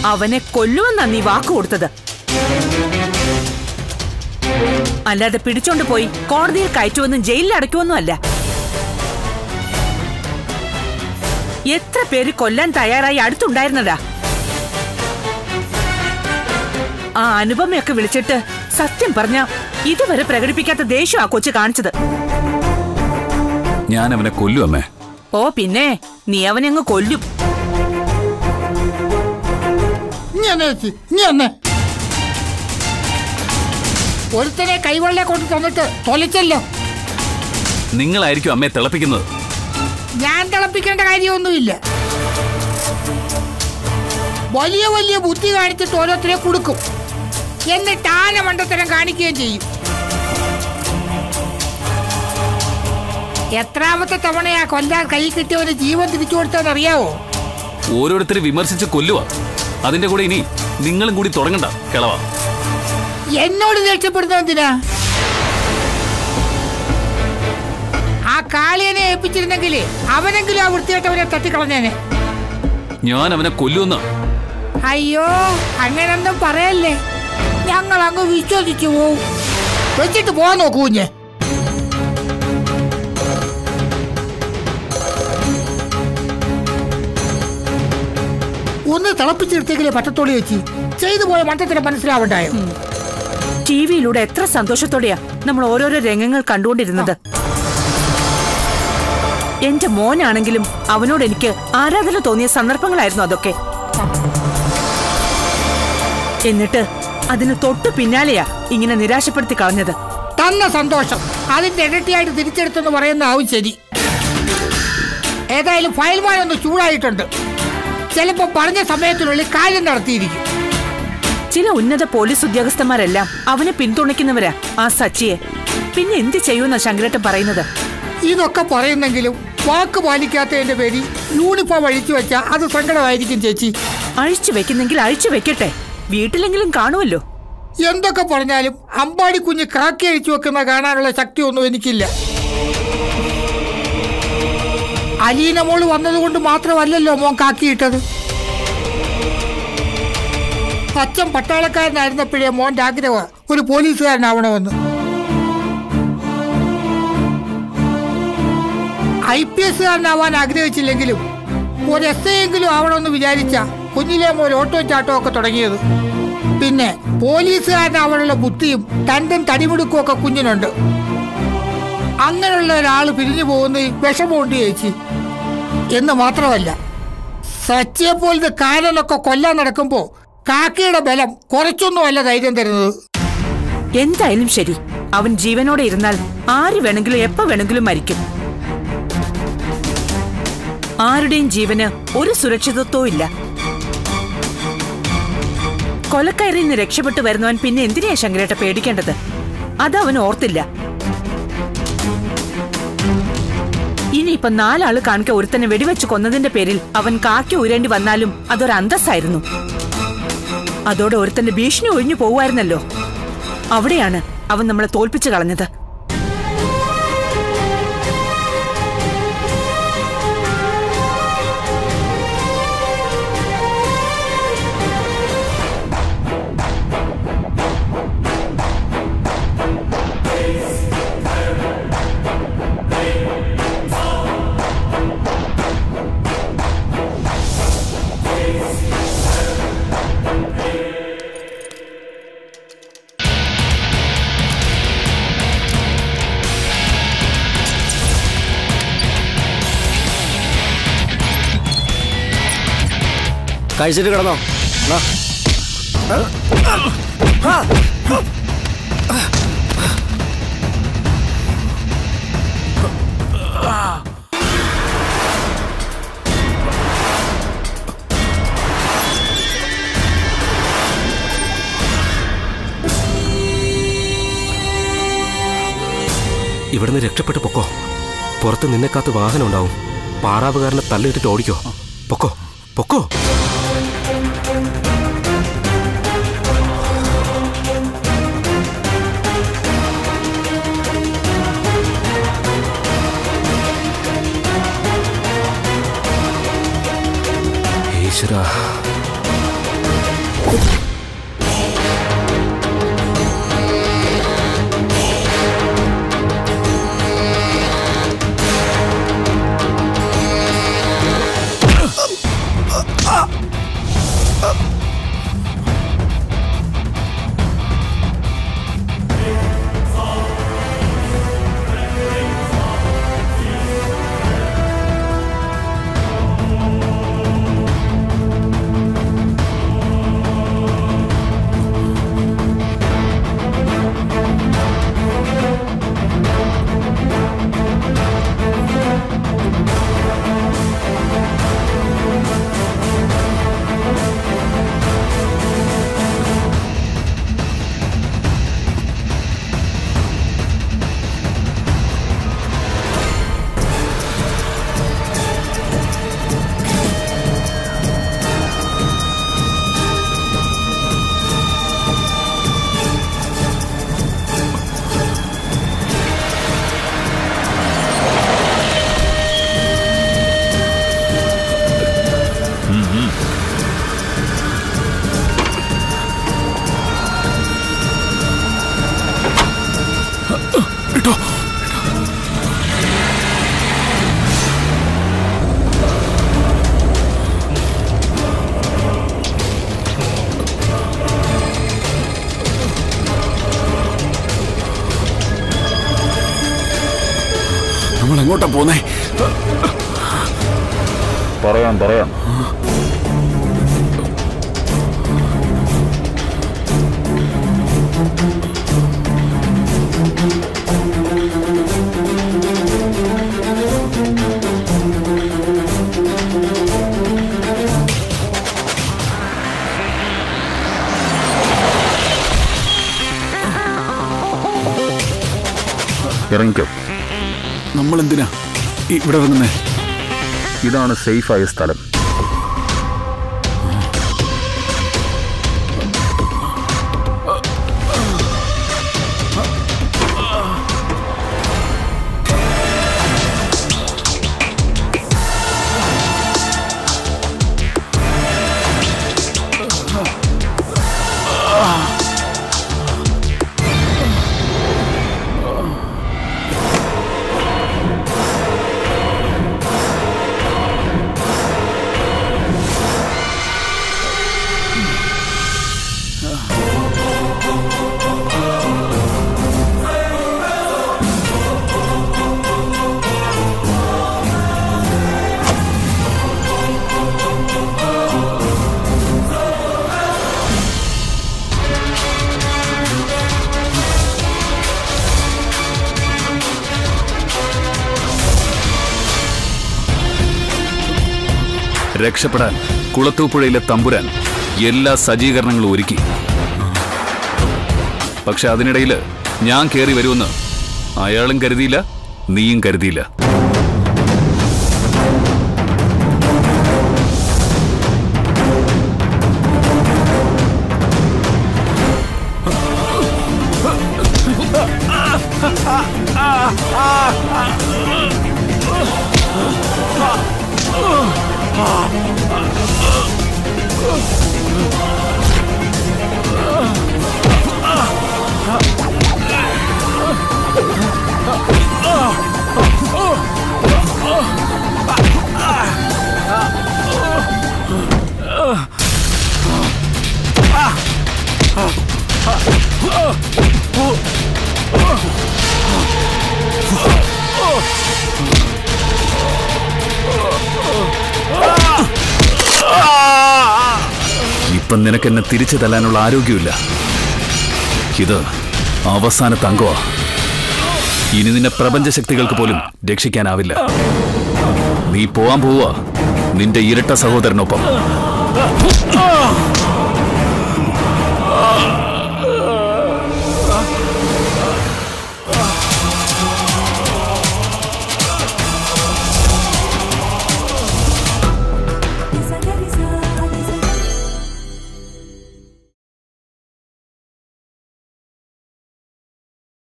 അവനെ കൊല്ലുമെന്നാ നീ വാക്ക് കൊടുത്തത് അല്ലാതെ പിടിച്ചോണ്ട് പോയി കോടതിയിൽ കയറ്റുമെന്നും ജയിലിൽ അടയ്ക്കുമെന്നും അല്ല എത്ര പേര് കൊല്ലാൻ തയ്യാറായി അടുത്തുണ്ടായിരുന്നടാ ആ അനുപമയൊക്കെ വിളിച്ചിട്ട് സത്യം പറഞ്ഞ ഇതുവരെ പ്രകടിപ്പിക്കാത്ത ദേഷ്യം ആ കൊച്ചു കാണിച്ചത് ഞാൻ അവനെ കൊല്ലും അമ്മേ ഓ പിന്നെ നീ അവനെ അങ്ങ് കൊല്ലും ഇനി എന്നെ ചേച്ചി ഇനി എന്നെ ഒരുത്തനെ കൈവെള്ള കൊണ്ട് തന്നിട്ട് തൊലച്ചല്ലോ നിങ്ങളായിരിക്കും അമ്മയെ തിളപ്പിക്കുന്നത് ഞാൻ തിളപ്പിക്കേണ്ട കാര്യമൊന്നുമില്ല വലിയ വലിയ ബുദ്ധി കാണിച്ചിട്ട് ഓരോരുത്തരെ കൊടുക്കും എന്നിട്ട് ആന മണ്ടത്തരം കാണിക്കുകയും ചെയ്യും എത്രാമത്തെ തവണയാ കൊല്ലാൻ കൈ കിട്ടിയവന് ജീവൻ തിരിച്ചു കൊടുത്തതെന്ന് അറിയാവോ ഓരോരുത്തരെ വിമർശിച്ച് കൊല്ലുക അതിന്റെ കൂടെ ഇനി നിങ്ങളും കൂടി തുടങ്ങണ്ട കിളവ എന്നോട് ദേഷ്യപ്പെടുന്നത് എന്തിനാ ആ കാളിയനെ ഏൽപ്പിച്ചിരുന്നെങ്കിൽ അവനെങ്കിലും ആ വൃത്തികെട്ടവനെ തട്ടിക്കളഞ്ഞേനെ ഞാൻ അവനെ കൊല്ലുമെന്ന് അയ്യോ അങ്ങനൊന്നും പറയല്ലേ ഞങ്ങൾ അങ്ങ് വിശ്വസിച്ചു പോവും വെച്ചിട്ട് പോവാൻ നോക്കൂ കുഞ്ഞ് ഒന്ന് തിളപ്പിച്ചെടുത്തേക്കില്ലേ പറ്റത്തോളി വെച്ച് ചെയ്തു പോയ മട്ടത്തിന് മനസ്സിലാവണ്ടായോ ടി വിയിലൂടെ എത്ര സന്തോഷത്തോടെയാ നമ്മൾ ഓരോരോ രംഗങ്ങൾ കണ്ടുകൊണ്ടിരുന്നത് എന്റെ മോനാണെങ്കിലും അവനോട് എനിക്ക് ആരാധന തോന്നിയ സന്ദർഭങ്ങളായിരുന്നു അതൊക്കെ എന്നിട്ട് അതിന് തൊട്ടു പിന്നാലെയാ ഇങ്ങനെ നിരാശപ്പെടുത്തി കളഞ്ഞത് തന്ന സന്തോഷം അതിന്റെ ഇരട്ടിയായിട്ട് തിരിച്ചെടുത്തെന്ന് പറയുന്ന ആവും ശരി ഏതായാലും ഫയൽമാൻ ഒന്ന് ചൂടായിട്ടുണ്ട് ചിലപ്പോ പറഞ്ഞ സമയത്തിനുള്ളിൽ കാര്യം നടത്തിയിരിക്കും ചില ഉന്നത പോലീസ് ഉദ്യോഗസ്ഥന്മാരെല്ലാം അവനെ പിന്തുണയ്ക്കുന്നവരാ ആ സച്ചിയെ പിന്നെ എന്ത് ചെയ്യുമെന്നാ ശങ്കരേട്ടൻ പറയുന്നത് ഇതൊക്കെ പറയുന്നെങ്കിലും വാക്ക് പാലിക്കാത്തതിന്റെ പേരിൽ യൂണിഫോം അഴിച്ചു വെച്ചാൽ അത് സങ്കടമായിരിക്കും ചേച്ചി അഴിച്ചു വെക്കുന്നെങ്കിൽ അഴിച്ചു വെക്കട്ടെ വീട്ടിലെങ്കിലും കാണുമല്ലോ എന്തൊക്കെ പറഞ്ഞാലും അമ്പാടി കുഞ്ഞ് കാക്കി അഴിച്ചു വെക്കുന്ന കാണാനുള്ള ശക്തിയൊന്നും എനിക്കില്ല അലീന മോള് വന്നതുകൊണ്ട് മാത്രമല്ലല്ലോ മോൻ കാക്കിയിട്ടത് അച്ഛൻ പട്ടാളക്കാരനായിരുന്നപ്പോഴേ മോന്റെ ആഗ്രഹം ഒരു പോലീസുകാരനാവണമെന്ന് ഐ പി എസ്സുകാരനാവാൻ ആഗ്രഹിച്ചില്ലെങ്കിലും ഒരു എസ് എങ്കിലും ആവണമെന്ന് വിചാരിച്ച കുഞ്ഞിലെ മോൻ ഓട്ടോ ചാട്ടോ ഒക്കെ തുടങ്ങിയത് പിന്നെ പോലീസുകാരനാവാനുള്ള ബുദ്ധിയും തണ്ടും തടിമിടുക്കും ഒക്കെ കുഞ്ഞിനുണ്ട് അങ്ങനെയുള്ള ഒരാൾ പിരിഞ്ഞു പോകുന്ന വിഷമമുണ്ട് ചേച്ചി എന്ന് മാത്രമല്ല സച്ചിയെ പോലത്തെ കാലനൊക്കെ കൊല്ലാൻ നടക്കുമ്പോ കാക്കയുടെ ബലം കുറച്ചൊന്നുമല്ല ധൈര്യം തരുന്നത് എന്തായാലും ശരി അവൻ ജീവനോടെ ഇരുന്നാൽ ആര് വേണമെങ്കിലും എപ്പോ വേണമെങ്കിലും മരിക്കും ആരുടെയും ജീവന് ഒരു സുരക്ഷിതത്വവും ഇല്ല കൊലക്കയറിൽ നിന്ന് രക്ഷപ്പെട്ടു വരുന്നവൻ പിന്നെ എന്തിനാ ശങ്കരേട്ട പേടിക്കേണ്ടത് അത് അവൻ ഓർത്തില്ല ഇനിയിപ്പൊ നാലാള് കാണിക്ക ഒരുത്തനെ വെടിവെച്ച് കൊന്നതിന്റെ പേരിൽ അവൻ കാക്കി ഉയരേണ്ടി വന്നാലും അതൊരു അന്തസ്സായിരുന്നു അതോടെ ഒരുത്തന്റെ ഭീഷണി ഒഴിഞ്ഞു പോവായിരുന്നല്ലോ അവിടെയാണ് അവൻ നമ്മളെ തോൽപ്പിച്ചു കളഞ്ഞത് കഴിച്ചിട്ട് കിടന്നോ എന്നാ. ഇവിടുന്ന് രക്ഷപ്പെട്ട് പൊക്കോ പുറത്ത് നിന്നെ കാത്ത് വാഹനം ഉണ്ടാവും പാറാവുകാരനെ തള്ളിയിട്ടിട്ട് ഓടിക്കോ പൊക്കോ പൊക്കോ ഈശ്വരാ എങ്ങോട്ടാ പോന്നേ പറയാം പറയാം ഇറങ്ങിക്കോ നമ്മൾ എന്തിനാ ഇവിടെ ഇറങ്ങുന്നേ ഇതാണ് സേഫായ സ്ഥലം രക്ഷപ്പെടാൻ കുളത്തൂപ്പുഴയിലെ തമ്പുരാൻ എല്ലാ സജ്ജീകരണങ്ങളും ഒരുക്കി പക്ഷെ അതിനിടയിൽ ഞാൻ കയറി വരുമെന്ന് അയാളും കരുതിയില്ല നീയും കരുതിയില്ല ഇപ്പം നിനക്ക് എന്നെ തിരിച്ചു തല്ലാനുള്ള ആരോഗ്യമില്ല ഇത് അവസാനത്തെ അംഗമാ ഇനി നിന്നെ പ്രപഞ്ച ശക്തികൾക്ക് പോലും രക്ഷിക്കാനാവില്ല നീ പോവാൻ പോവുക നിന്റെ ഇരട്ട സഹോദരനൊപ്പം